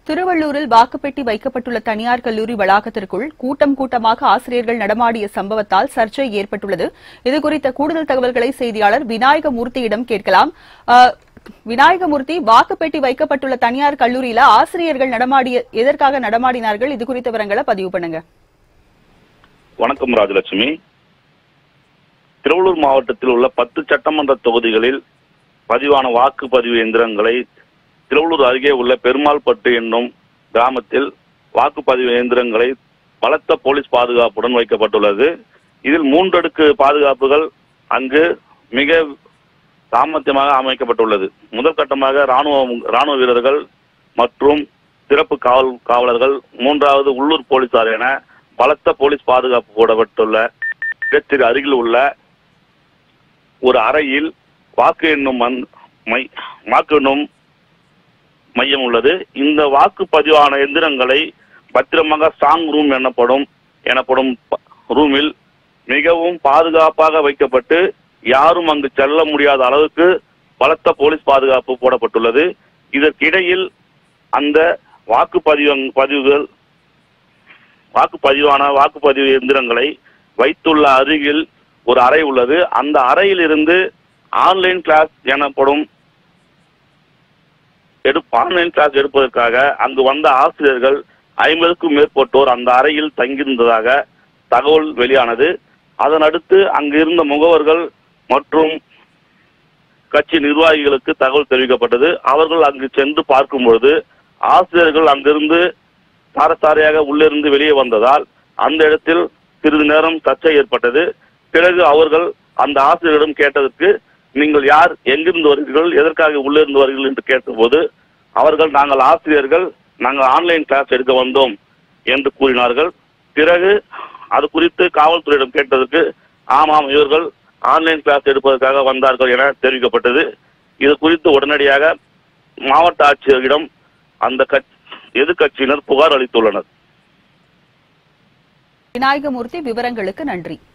திருவள்ளூரில் வாக்குப்பெட்டி வைக்கப்பட்டுள்ள தனியார் கல்லூரி வளாகத்திற்குள் கூட்டம் கூட்டமாக ஆசிரியர்கள் நடமாடிய சம்பவத்தால் சர்ச்சை ஏற்பட்டுள்ளது இதுகுறித்த கூடுதல் தகவல்களை செய்தியாளர் விநாயகமூர்த்தியிடம் கேட்கலாம் அஹ், விநாயகமூர்த்தி வாக்குப்பெட்டி வைக்கப்பட்டுள்ள தனியார் கல்லூரியில ஆசிரியர்கள் நடமாடிய எதற்காக நடமாடினார்கள் இது குறித்த விவரங்களை பதிவு பண்ணுங்க வணக்கம் ராஜலட்சுமி திருவள்ளூர் மாவட்டத்தில் உள்ள பத்து சட்டமன்ற தொகுதிகளில் பதிவான வாக்குப்பதிவு எந்திரங்களை திருவள்ளூர் அருகே உள்ள பெருமாள்பட்டு என்னும் கிராமத்தில் வாக்குப்பதிவு இயந்திரங்களை பலத்த போலீஸ் பாதுகாப்புடன் வைக்கப்பட்டுள்ளது இதில் மூன்றடுக்கு பாதுகாப்புகள் அங்கு மிக சாமர்த்தியமாக அமைக்கப்பட்டுள்ளது முதல் கட்டமாக ராணுவ ராணுவ வீரர்கள் மற்றும் சிறப்பு காவல் காவலர்கள் மூன்றாவது உள்ளூர் போலீசார் என பலத்த போலீஸ் பாதுகாப்பு போடப்பட்டுள்ள இடத்திற்கு அருகில் உள்ள ஒரு அறையில் வாக்கு எண்ணும் மண்- மை வாக்கு எண்ணும் மையம் உள்ளது இந்த வாக்குப்பதிவான எந்திரங்களை பத்திரமாக ஸ்ட்ராங் ரூம் எனப்படும் எனப்படும் ப- ரூமில் மிகவும் பாதுகாப்பாக வைக்கப்பட்டு யாரும் அங்கு செல்ல முடியாத அளவுக்கு பலத்த போலீஸ் பாதுகாப்பு போடப்பட்டுள்ளது இதற்கிடையில் அந்த வாக்குப்பதிவு பதிவுகள் வாக்குப்பதிவான வாக்குப்பதிவு எந்திரங்களை வைத்துள்ள அருகில் ஒரு அறை உள்ளது அந்த அறையில் இருந்து ஆன்லைன் கிளாஸ் எனப்படும் எடு ஆன்லைன் கிளாஸ் எடுப்பதற்காக அங்கு வந்த ஆசிரியர்கள் ஐம்பதுக்கும் மேற்பட்டோர் அந்த அறையில் தங்கியிருந்ததாக தகவல் வெளியானது அதன் அடுத்து அங்கு இருந்த முகவர்கள் மற்றும் கட்சி நிர்வாகிகளுக்கு தகவல் தெரிவிக்கப்பட்டது அவர்கள் அங்கு சென்று பார்க்கும்பொழுது ஆசிரியர்கள் அங்கிருந்து சாரசாரியாக உள்ளிருந்து வெளியே வந்ததால் அந்த இடத்தில் சிறிது நேரம் சர்ச்சை ஏற்பட்டது பிறகு அவர்கள் அந்த ஆசிரியரிடம் கேட்டதற்கு நீங்கள் யார் எங்கிருந்து வருகிறீர்கள் எதற்காக உள்ளிருந்து வருகிறீர்கள் என்று கேட்டபோது அவர்கள் நாங்கள் ஆசிரியர்கள் நாங்கள் ஆன்லைன் கிளாஸ் எடுக்க வந்தோம் என்று கூறினார்கள் பிறகு அது குறித்து காவல்துறையிடம் கேட்டதற்கு ஆமாம் இவர்கள் ஆன்லைன் கிளாஸ் எடுப்பதற்காக வந்தார்கள் என தெரிவிக்கப்பட்டது இது குறித்து உடனடியாக மாவட்ட ஆட்சியரிடம் அந்த கட்சி எதிர்க்கட்சியினர் புகார் அளித்துள்ளனர் விநாயகமூர்த்தி விவரங்களுக்கு நன்றி